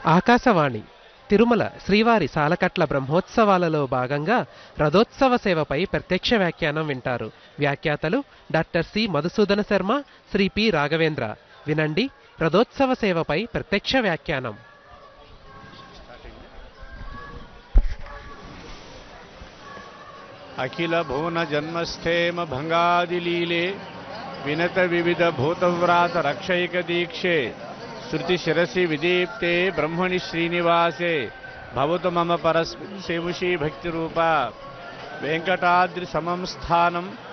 ఆకాశవాణి తిరుమల శ్రీవారి సాలకట్ల బ్రహ్మోత్సవాలలో భాగంగా రథోత్సవ సేవపై ప్రత్యక్ష వ్యాఖ్యానం వింటారు వ్యాఖ్యాతలు doctor C Madhusudana Sharma Shri P Raghavendra వినండి రథోత్సవ సేవపై ప్రత్యక్ష వ్యాఖ్యానం అఖిల భువన జన్మస్థేమ భంగాదిలీలే వినత వివిధ భూతవ్రాత రక్షైక దీక్షే శృతి శిరసి విదీప్తే బ్రహ్మణి శ్రీనివాసే భవతు మమ పరస్మిన్ సేముషీ భక్తి రూప వెంకటాద్రి సమం స్థానం